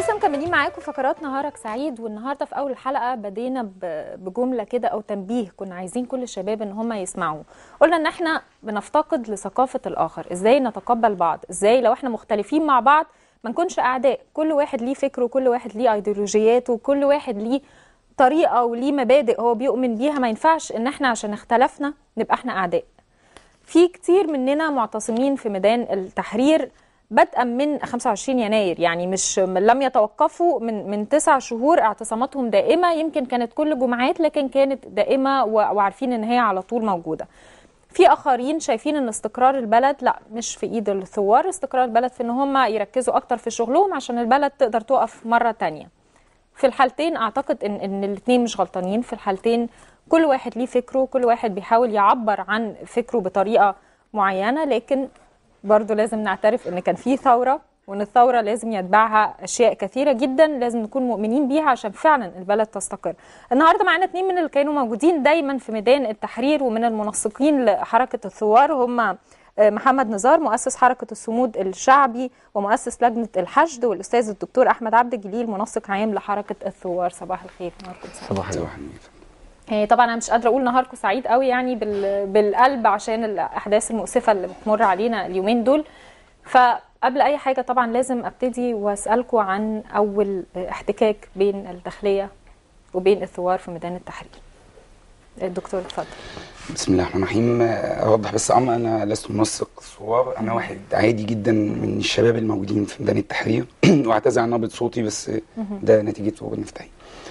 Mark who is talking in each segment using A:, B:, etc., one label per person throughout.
A: لسه مكملين معاكم فقرات نهارك سعيد والنهارده في اول الحلقه بدينا ب- بجمله كده او تنبيه كنا عايزين كل الشباب ان هم يسمعوه قلنا ان احنا بنفتقد لثقافه الاخر ازاي نتقبل بعض ازاي لو احنا مختلفين مع بعض ما نكونش اعداء كل واحد ليه فكره كل واحد ليه ايديولوجياته كل واحد ليه طريقه وليه مبادئ هو بيؤمن بيها ما ينفعش ان احنا عشان اختلفنا نبقى احنا اعداء في كتير مننا معتصمين في ميدان التحرير بدءا من 25 يناير يعني مش لم يتوقفوا من من تسع شهور اعتصاماتهم دائمه يمكن كانت كل جمعات لكن كانت دائمه و- وعارفين ان هي على طول موجوده. في اخرين شايفين ان استقرار البلد لا مش في ايد الثوار استقرار البلد في ان هم يركزوا اكتر في شغلهم عشان البلد تقدر تقف مره تانية. في الحالتين اعتقد ان ان الاثنين مش غلطانين في الحالتين كل واحد ليه فكره كل واحد بيحاول يعبر عن فكره بطريقه معينه لكن برضو لازم نعترف ان كان في ثوره وان الثوره لازم يتبعها اشياء كثيره جدا لازم نكون مؤمنين بيها عشان فعلا البلد تستقر. النهارده معانا اثنين من اللي كانوا موجودين دايما في ميدان التحرير ومن المنسقين لحركه الثوار هم محمد نزار مؤسس حركه الصمود الشعبي ومؤسس لجنه الحشد والاستاذ الدكتور احمد عبد الجليل منسق عام لحركه الثوار صباح الخير نهاركم سعيد.
B: صباح الخير
C: صباح النور.
A: يعني طبعا انا مش قادره اقول نهاركم سعيد قوي يعني بال... بالقلب عشان الاحداث المؤسفه اللي بتمر علينا اليومين دول فقبل اي حاجه طبعا لازم ابتدي واسالكم عن اول احتكاك بين الداخليه وبين الثوار في ميدان التحرير الدكتور اتفضل
C: بسم الله الرحمن الرحيم اوضح بس امر انا لست منسق صور انا واحد عادي جدا من الشباب الموجودين في ميدان التحرير واعتذر عن نبره صوتي بس ده نتيجه وجود مفتاحي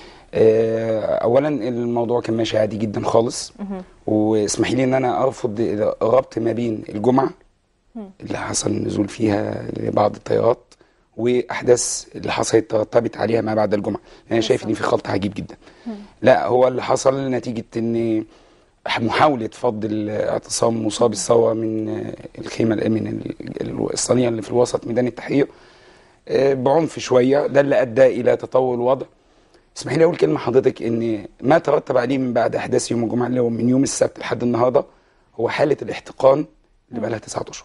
C: آه، اولا الموضوع كان ماشي عادي جدا خالص واسمحي لي ان انا ارفض الربط ما بين الجمعه اللي حصل النزول فيها لبعض الطيارات واحداث اللي حصلت ترتبط عليها ما بعد الجمعه انا شايف ان في خلط عجيب جدا لا هو اللي حصل نتيجه ان محاوله فض اعتصام مصاب الثوره من الخيمه من ال- الصينيه اللي في الوسط ميدان التحرير آه، بعنف شويه ده اللي ادى الى تطور الوضع اسمحي لي اقول كلمه حضرتك ان ما ترتب عليه من بعد احداث يوم الجمعه اللي هو من يوم السبت لحد النهارده هو حاله الاحتقان اللي بقى لها تسعة اشهر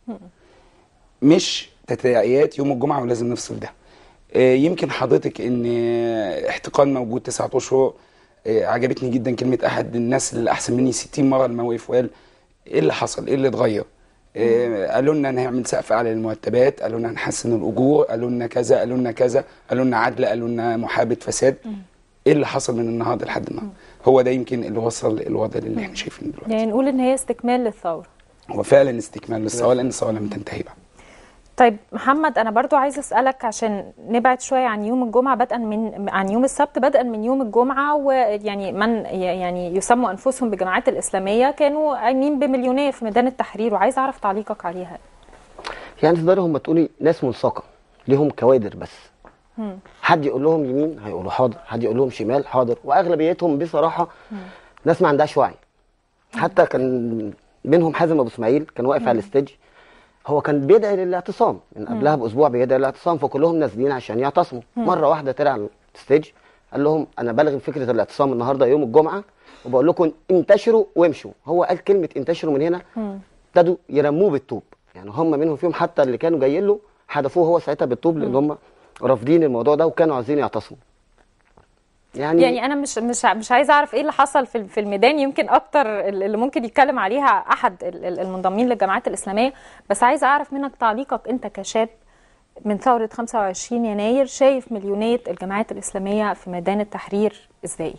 C: مش تداعيات يوم الجمعه ولازم نفصل ده آه، يمكن حضرتك ان آه، احتقان موجود تسعة اشهر آه، عجبتني جدا كلمه احد الناس اللي احسن مني 60 مره لما وقف وقال ايه اللي حصل ايه اللي اتغير آه، قالوا لنا نعمل سقف اعلى للمرتبات قالوا لنا نحسن الاجور قالوا لنا كذا قالوا لنا كذا قالوا لنا عدل قالوا لنا محابه فساد ايه اللي حصل من النهارده لحد النهارده هو ده يمكن اللي وصل الوضع اللي احنا شايفينه دلوقتي
A: يعني نقول ان هي استكمال للثوره
C: هو فعلا استكمال للثوره لان الثوره لم تنتهي بعد
A: طيب محمد انا برضو عايز اسالك عشان نبعد شويه عن يوم الجمعه بدءا من عن يوم السبت بدءا من يوم الجمعه ويعني من يعني يسموا انفسهم بالجماعات الاسلاميه كانوا قايمين بمليونيه في ميدان التحرير وعايز اعرف تعليقك عليها
B: يعني تقدري هم تقولي ناس ملصقه ليهم كوادر بس حد يقول لهم يمين هيقولوا حاضر حد يقول لهم شمال حاضر واغلبيتهم بصراحه ناس ما عندهاش وعي حتى كان منهم حازم ابو اسماعيل كان واقف على الستيج هو كان بيدعي للاعتصام من قبلها باسبوع بيدعي للاعتصام فكلهم نازلين عشان يعتصموا مره واحده طلع على الستيج قال لهم انا بلغي فكره الاعتصام النهارده يوم الجمعه وبقول لكم انتشروا وامشوا هو قال كلمه انتشروا من هنا ابتدوا يرموه بالطوب يعني هم منهم فيهم حتى اللي كانوا جايين له حدفوه هو ساعتها بالطوب لان هم رافضين الموضوع ده وكانوا عايزين يعتصموا يعني,
A: يعني انا مش مش مش عايزه اعرف ايه اللي حصل في في الميدان يمكن اكتر اللي ممكن يتكلم عليها احد ال- ال- المنضمين للجماعات الاسلاميه بس عايزه اعرف منك تعليقك انت كشاب من ثوره 25 يناير شايف مليونيه الجماعات الاسلاميه في ميدان التحرير ازاي؟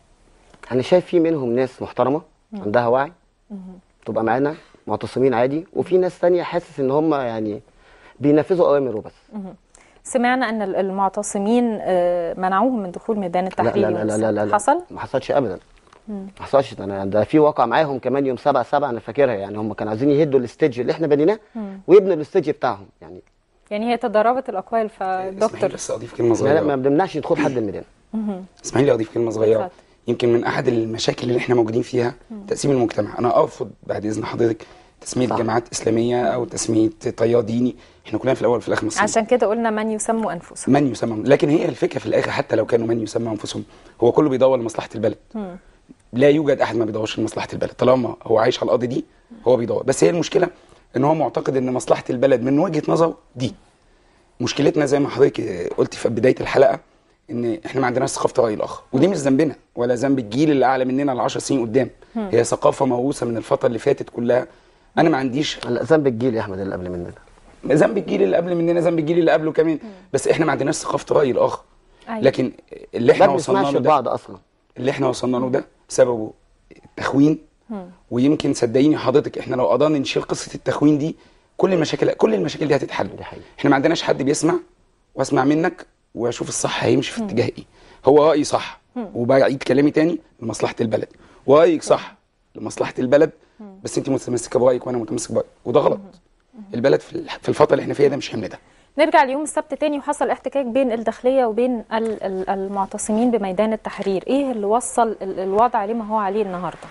B: انا شايف في منهم ناس محترمه عندها وعي تبقى معانا معتصمين عادي وفي ناس تانية حاسس ان هم يعني بينفذوا اوامر وبس
A: سمعنا ان ال- المعتصمين آه، منعوهم من دخول ميدان
B: لا
A: التحرير
B: لا لا
A: يوم
B: لا, لا, لا,
A: السبت.
B: لا
A: حصل؟
B: ما حصلش ابدا ما حصلش ده انا ده في واقع معاهم كمان يوم 7 7 انا فاكرها يعني هم كانوا عايزين يهدوا الاستيج اللي احنا بنيناه ويبنوا الاستيج بتاعهم يعني
A: يعني هي تضاربت الاقوال
C: اسمحي
A: فدكتور
C: لي بس اضيف كلمه
B: لا, لا
C: صغيره
B: ما بنمنعش دخول حد الميدان
C: اسمحي لي اضيف كلمه صغيره
A: اتفضل.
C: يمكن من احد المشاكل اللي احنا موجودين فيها تقسيم المجتمع انا ارفض بعد اذن حضرتك تسميه
B: صح.
C: جماعات اسلاميه او تسميه تيار ديني احنا كلنا في الاول وفي الاخر مسلمين
A: عشان كده قلنا من يسموا انفسهم
C: من يسمى لكن هي الفكره في الاخر حتى لو كانوا من يسمى انفسهم هو كله بيدور لمصلحه البلد لا يوجد احد ما بيدورش لمصلحه البلد طالما هو عايش على الارض دي هو بيدور بس هي المشكله ان هو معتقد ان مصلحه البلد من وجهه نظره دي مشكلتنا زي ما حضرتك قلت في بدايه الحلقه ان احنا ما عندناش ثقافه الراي الاخر ودي مش ذنبنا ولا ذنب الجيل اللي اعلى مننا ل 10 سنين قدام هي ثقافه موروثه من الفتره اللي فاتت كلها انا ما عنديش
B: لا ذنب الجيل يا احمد اللي قبل مننا
C: ذنب الجيل اللي قبل مننا ذنب الجيل اللي قبله كمان بس احنا ما عندناش ثقافه الراي الاخر
A: أيوة.
C: لكن اللي احنا
B: ما
C: وصلنا
B: بنسمعش
C: له ده
B: لبعض اصلا
C: اللي احنا وصلنا له ده سببه التخوين ويمكن صدقيني حضرتك احنا لو قدرنا نشيل قصه التخوين دي كل المشاكل كل المشاكل دي هتتحل
B: دي حقيقة.
C: احنا ما عندناش حد بيسمع واسمع منك واشوف الصح هيمشي في اتجاه ايه هو رايي صح وبعيد كلامي تاني لمصلحه البلد ورايك صح لمصلحه البلد بس انت متمسكه برايك وانا متمسك برايي وده غلط البلد في الح- في الفتره اللي احنا فيها ده مش حمل ده
A: نرجع ليوم السبت تاني وحصل احتكاك بين الداخليه وبين ال- ال- المعتصمين بميدان التحرير ايه اللي وصل ال- الوضع لما هو عليه النهارده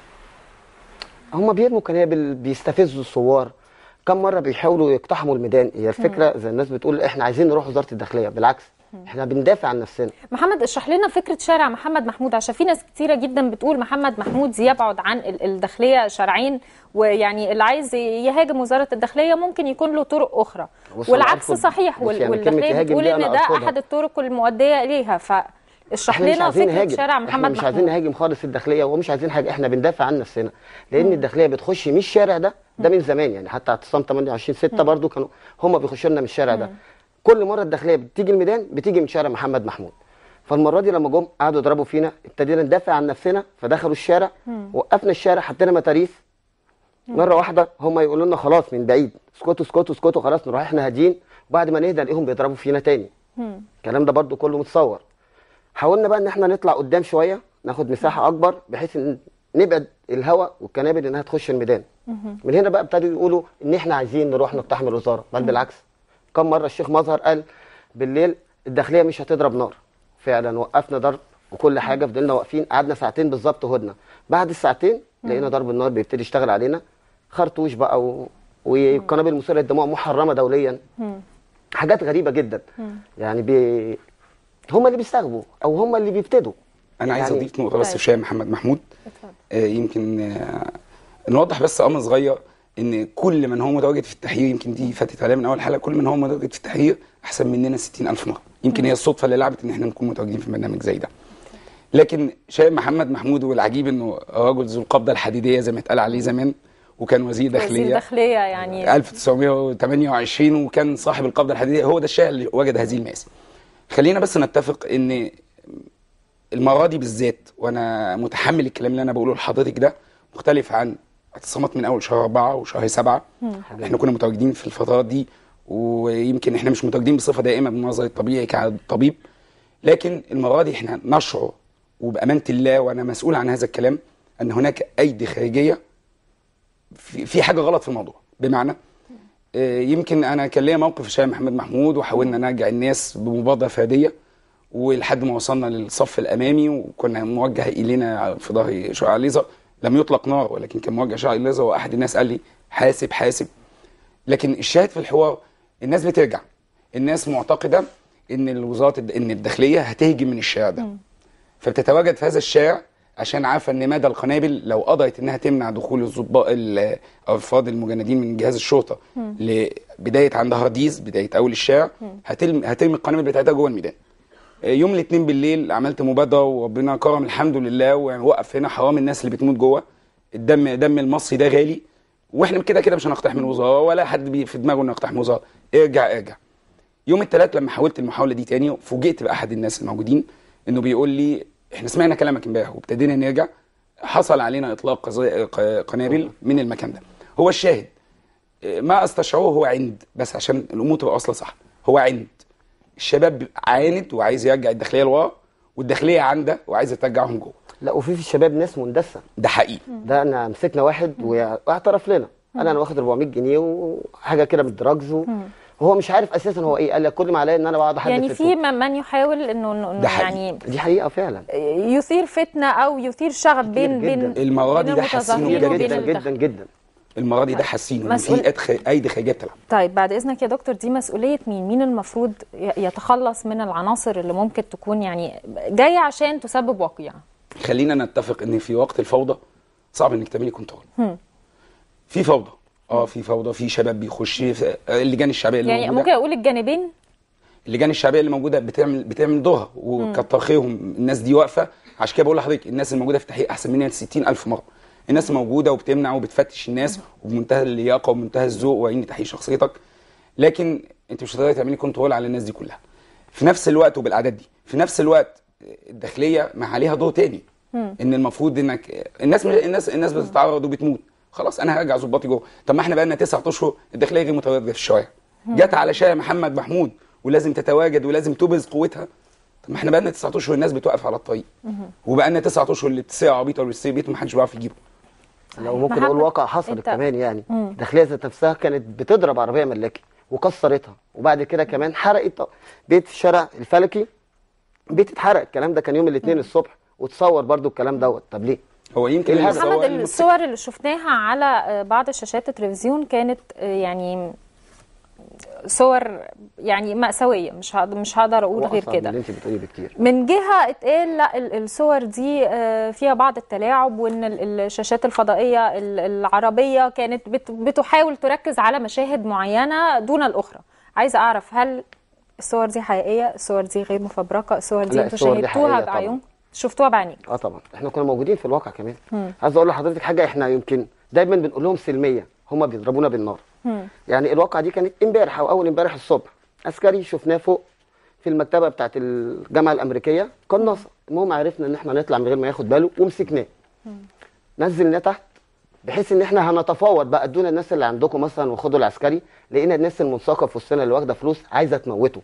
B: هم بيرموا قنابل بيستفزوا الثوار كم مره بيحاولوا يقتحموا الميدان هي الفكره زي الناس بتقول احنا عايزين نروح وزاره الداخليه بالعكس احنا بندافع عن نفسنا
A: محمد اشرح لنا فكره شارع محمد محمود عشان في ناس كتيره جدا بتقول محمد محمود يبعد عن ال- الداخليه شارعين ويعني اللي عايز يهاجم وزاره الداخليه ممكن يكون له طرق اخرى
B: بص أنا
A: والعكس
B: أرفض-
A: صحيح
B: بص
A: وال-
B: يعني كلمة
A: والداخليه
B: يهاجم
A: بتقول
B: دي
A: ان
B: أنا
A: ده
B: أرفضها.
A: احد الطرق المؤديه اليها فاشرح
B: احنا مش
A: لنا
B: عايزين
A: فكره
B: نهاجم
A: شارع
B: احنا
A: محمد
B: مش عايزين
A: محمود
B: نهاجم خالص الداخليه ومش عايزين حاجه احنا بندافع عن نفسنا لان الداخليه بتخش من الشارع ده ده من زمان يعني حتى اعتصام 28 6 برضو كانوا هم بيخشوا لنا من الشارع ده كل مره الداخليه بتيجي الميدان بتيجي من شارع محمد محمود فالمره دي لما جم قعدوا يضربوا فينا ابتدينا ندافع عن نفسنا فدخلوا الشارع وقفنا الشارع حطينا متاريس مره واحده هم يقولوا لنا خلاص من بعيد اسكتوا اسكتوا اسكتوا خلاص نروح احنا هاديين وبعد ما نهدى نلاقيهم بيضربوا فينا تاني الكلام ده برضو كله متصور حاولنا بقى ان احنا نطلع قدام شويه ناخد مساحه اكبر بحيث ان نبعد الهواء والكنابل انها تخش الميدان من هنا بقى ابتدوا يقولوا ان احنا عايزين نروح نقتحم الوزاره بل بالعكس كم مره الشيخ مظهر قال بالليل الداخليه مش هتضرب نار فعلا وقفنا ضرب وكل حاجه فضلنا واقفين قعدنا ساعتين بالظبط هدنه بعد الساعتين لقينا ضرب النار بيبتدي يشتغل علينا خرطوش بقى و... وقنابل مثيره للدموع محرمه دوليا حاجات غريبه جدا يعني بي... هم اللي بيستغبوا او هم اللي بيبتدوا
C: انا عايز
B: يعني-
C: اضيف نقطه بس
A: طيب.
C: في شاي محمد محمود
A: اتفضل.
C: آه، يمكن آه، نوضح بس امر صغير ان كل من هو متواجد في التحرير يمكن دي فاتت عليها من اول حلقه كل من هو متواجد في التحرير احسن مننا 60000 مره يمكن هي الصدفه اللي لعبت ان احنا نكون متواجدين في برنامج زي ده لكن شايب محمد محمود والعجيب انه رجل ذو القبضه الحديديه زي ما اتقال عليه زمان وكان وزير داخليه
A: وزير داخليه يعني
C: 1928 وكان صاحب القبضه الحديديه هو ده الشاعر اللي وجد هذه المآسي خلينا بس نتفق ان المره دي بالذات وانا متحمل الكلام اللي انا بقوله لحضرتك ده مختلف عن اعتصامات من اول شهر أربعة وشهر سبعة احنا كنا متواجدين في الفترات دي ويمكن احنا مش متواجدين بصفه دائمه بالمنظر الطبيعي كطبيب لكن المره دي احنا نشعر وبامانه الله وانا مسؤول عن هذا الكلام ان هناك ايدي خارجيه في, في حاجه غلط في الموضوع بمعنى آه، يمكن انا كان ليا موقف في شارع محمد محمود وحاولنا نرجع الناس بمبادره فرديه ولحد ما وصلنا للصف الامامي وكنا موجه الينا في ظهر شارع ليزر لم يطلق نار ولكن كان موجه شارع ليزر واحد الناس قال لي حاسب حاسب لكن الشاهد في الحوار الناس بترجع الناس معتقده ان الوزاره الد- ان الداخليه هتهجم من الشارع ده فبتتواجد في هذا الشارع عشان عارفه ان مدى القنابل لو قدرت انها تمنع دخول الضباط ال- او افراد المجندين من جهاز الشرطه لبدايه عند هرديز بدايه اول الشارع هترمي هترمي القنابل بتاعتها جوه الميدان يوم الاثنين بالليل عملت مبادره وربنا كرم الحمد لله ووقف هنا حرام الناس اللي بتموت جوه الدم دم المصري ده غالي واحنا كده كده مش هنقتحم الوزاره ولا حد بي في دماغه انه يقتحم الوزاره ارجع ارجع يوم الثلاث لما حاولت المحاوله دي تاني فوجئت باحد الناس الموجودين انه بيقول لي احنا سمعنا كلامك امبارح وابتدينا نرجع حصل علينا اطلاق قذا- ق- قنابل من المكان ده هو الشاهد ما استشعره هو عند بس عشان الامور تبقى واصله صح هو عند الشباب عاند وعايز يرجع الداخليه لورا والداخليه عنده وعايزه ترجعهم جوه
B: لا وفي في الشباب ناس مندسه
C: ده حقيقي
B: ده انا مسكنا واحد ويع- واعترف لنا قال انا واخد 400 جنيه وحاجه كده من الدراجز و- وهو مش عارف اساسا هو ايه قال لك كل ما عليا ان انا بقعد احدد
A: يعني
B: في
A: في
B: التوت.
A: من من يحاول انه إنه- إنه
C: ده حقيقي.
A: يعني
B: دي حقيقه فعلا
A: يثير فتنه او يثير شغب بين
B: جداً.
A: بين
C: المرة دي
A: بين
C: ده حاسينه
A: المتظاهرين
B: كتير
A: وبين
B: جدا
A: الداخل.
B: جدا جدا
C: المره دي ده حاسينه ان
A: مسؤول-
C: في أدخ- ايدي خارجيه بتلعب
A: طيب بعد اذنك يا دكتور دي مسؤوليه مين مين المفروض ي- يتخلص من العناصر اللي ممكن تكون يعني جايه عشان تسبب وقيعه
C: خلينا نتفق ان في وقت الفوضى صعب انك تعملي كنترول في فوضى اه في فوضى في شباب بيخش في اللجان الشعبيه اللي
A: يعني
C: موجودة.
A: ممكن اقول الجانبين
C: اللجان الشعبيه اللي موجوده بتعمل بتعمل دورها وكتر خيرهم الناس دي واقفه عشان كده بقول لحضرتك الناس الموجوده في التحقيق احسن مننا 60000 مره الناس موجوده وبتمنع وبتفتش الناس وبمنتهى اللياقه وبمنتهى الذوق وعين تحقيق شخصيتك لكن انت مش هتقدري تعملي كنترول على الناس دي كلها في نفس الوقت وبالاعداد دي في نفس الوقت الداخليه ما عليها دور تاني ان المفروض انك الناس الناس الناس بتتعرض وبتموت خلاص انا هرجع ظباطي جوه طب ما احنا بقى لنا تسع اشهر الداخليه غير متواجده في الشوارع جت على شارع محمد محمود ولازم تتواجد ولازم تبرز قوتها طب ما احنا بقى لنا تسع اشهر الناس بتوقف على الطريق وبقى لنا تسع اشهر اللي بتسير عربيته ولا بتسير بيته ما حدش بيعرف يجيبه
B: لو ممكن
A: محمد،
B: اقول واقع حصلت
A: انت-
B: كمان يعني الداخليه ذات نفسها كانت بتضرب عربيه ملاكي وكسرتها وبعد كده كمان حرقت بيت في الشارع الفلكي بيت اتحرق الكلام ده كان يوم الاثنين الصبح وتصور برضو الكلام دوت طب ليه؟
C: هو يمكن
B: الهدف.
C: اللي
A: محمد
C: سوى الموتوسيكل.
A: الصور اللي شفناها على آه، بعض شاشات التلفزيون كانت آه، يعني صور يعني مأساوية مش هقدر مش هقدر اقول غير
B: وأصعب من
A: كده
B: اللي انت بتقولي بكتير
A: من جهة اتقال لا ال- الصور دي آه، فيها بعض التلاعب وان ال- الشاشات الفضائية ال- العربية كانت بت- بتحاول تركز على مشاهد معينة دون الأخرى عايزة أعرف هل الصور دي حقيقية الصور دي غير مفبركة الصور دي
B: لا،
A: انتوا
B: الصور دي
A: شاهدتوها
B: حقيقية طبعاً.
A: بعيون شفتوها بعينيك
B: اه طبعا احنا كنا موجودين في الواقع كمان عايز اقول لحضرتك حاجه احنا يمكن دايما بنقول لهم سلميه هم بيضربونا بالنار يعني الواقعه دي كانت امبارح او اول امبارح الصبح عسكري شفناه فوق في المكتبه بتاعت الجامعه الامريكيه قناصه المهم عرفنا ان احنا نطلع من غير ما ياخد باله ومسكناه نزلناه تحت بحيث ان احنا هنتفاوض بقى ادونا الناس اللي عندكم مثلا وخدوا العسكري لقينا الناس المنساقه في وسطنا اللي واخده فلوس عايزه تموته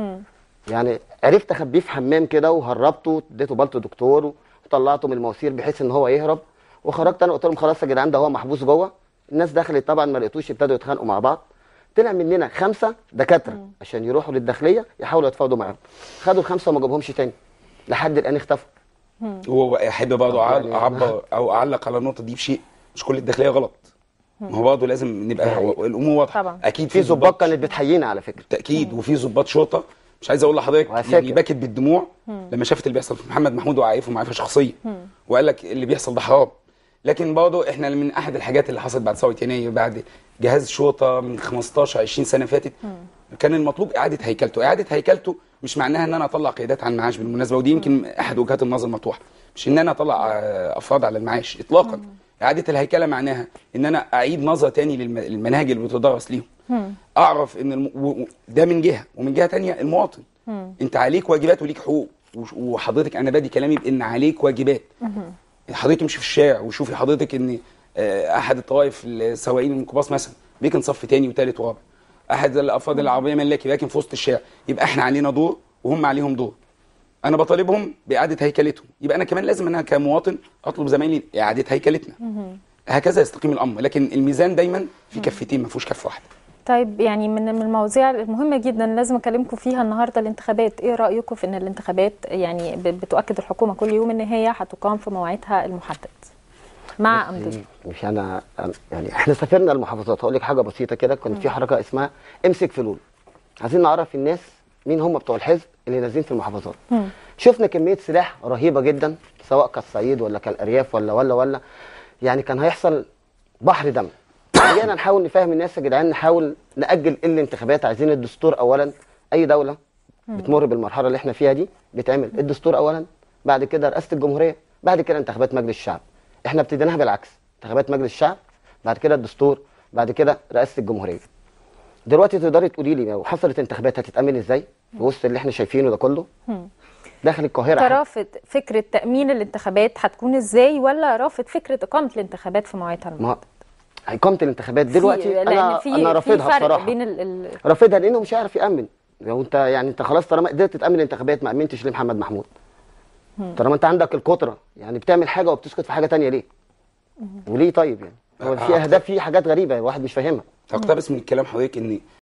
B: يعني عرفت اخبيه في حمام كده وهربته اديته بالته دكتور وطلعته من المواسير بحيث ان هو يهرب وخرجت انا قلت لهم خلاص يا جدعان ده هو محبوس جوه الناس دخلت طبعا ما لقيتوش ابتدوا يتخانقوا مع بعض طلع مننا خمسه دكاتره عشان يروحوا للداخليه يحاولوا يتفاوضوا معاهم خدوا الخمسه وما جابهمش تاني لحد الان اختفوا
C: هو احب برضه أعل-
B: يعني-
C: اعبر او اعلق على النقطه دي بشيء مش كل الداخليه غلط ما هو برضه لازم نبقى هو الامور واضحه
A: طبعا.
C: اكيد
B: في ظباط كانت بتحيينا على فكره
C: تاكيد وفي ظباط شرطه مش عايز اقول لحضرتك
B: وعساكر.
C: يعني باكت بالدموع لما شافت اللي بيحصل في محمد محمود وعارفه معرفه شخصيه وقال لك اللي بيحصل ده حرام لكن برضه احنا من احد الحاجات اللي حصلت بعد ثوره يناير بعد جهاز شرطه من 15 20 سنه فاتت كان المطلوب اعاده هيكلته اعاده هيكلته مش معناها ان انا اطلع قيادات عن المعاش بالمناسبه ودي يمكن احد وجهات النظر المطروحه مش ان انا اطلع آه، افراد على المعاش اطلاقا اعاده الهيكله معناها ان انا اعيد نظره تاني للم- للمناهج اللي بتدرس ليهم اعرف ان الم... و- و- ده من جهه ومن جهه تانية المواطن انت عليك واجبات وليك حقوق وش- وحضرتك انا بادي كلامي بان عليك واجبات حضرتك امشي في الشارع وشوفي حضرتك ان آه، احد الطوائف السواقين الميكروباص مثلا بيكن صف تاني وتالت ورابع احد الافراد العربيه ملاكي لكن في وسط الشارع يبقى احنا علينا دور وهم عليهم دور انا بطالبهم باعاده هيكلتهم يبقى انا كمان لازم انا كمواطن اطلب زمايلي اعاده هيكلتنا هكذا يستقيم الامر لكن الميزان دايما في كفتين ما فيهوش كفه واحده
A: طيب يعني من من المواضيع المهمة جدا لازم اكلمكم فيها النهارده الانتخابات، ايه رأيكم في ان الانتخابات يعني ب- بتؤكد الحكومة كل يوم ان هي هتقام في موعدها المحدد؟ مع ام ضد؟
B: مش انا أنا- يعني احنا سافرنا المحافظات هقول لك حاجه بسيطه كده كان في حركه اسمها امسك فلول عايزين نعرف الناس مين هم بتوع الحزب اللي نازلين في المحافظات شفنا كميه سلاح رهيبه جدا سواء كالصعيد ولا كالارياف ولا ولا ولا يعني كان هيحصل بحر دم جينا نحاول نفهم الناس يا جدعان نحاول ناجل الانتخابات عايزين الدستور اولا اي دوله بتمر بالمرحله اللي احنا فيها دي بيتعمل الدستور اولا بعد كده رئاسه الجمهوريه بعد كده انتخابات مجلس الشعب احنا ابتديناها بالعكس انتخابات مجلس الشعب بعد كده الدستور بعد كده رئاسه الجمهوريه دلوقتي تقدري تقولي لي لو حصلت انتخابات هتتأمن ازاي في وسط اللي احنا شايفينه ده كله داخل القاهره
A: انت
B: حتى.
A: رافض فكرة تأمين الانتخابات هتكون ازاي ولا رافض فكرة إقامة الانتخابات في موعدها
B: ما
A: المحدد؟
B: اقامه الانتخابات دلوقتي
A: في-
B: انا
A: لأن في
B: انا
A: في
B: رافضها
A: فرق
B: بصراحه
A: بين ال ال
B: رافضها لانه مش هيعرف يامن لو انت يعني انت خلاص طالما قدرت تامن الانتخابات ما امنتش ليه محمد محمود طالما انت عندك القدره يعني بتعمل حاجه وبتسكت في حاجه تانية ليه وليه طيب يعني هو في
C: أعتقد-
B: اهداف في حاجات غريبه الواحد مش فاهمها
C: اقتبس من الكلام حضرتك ان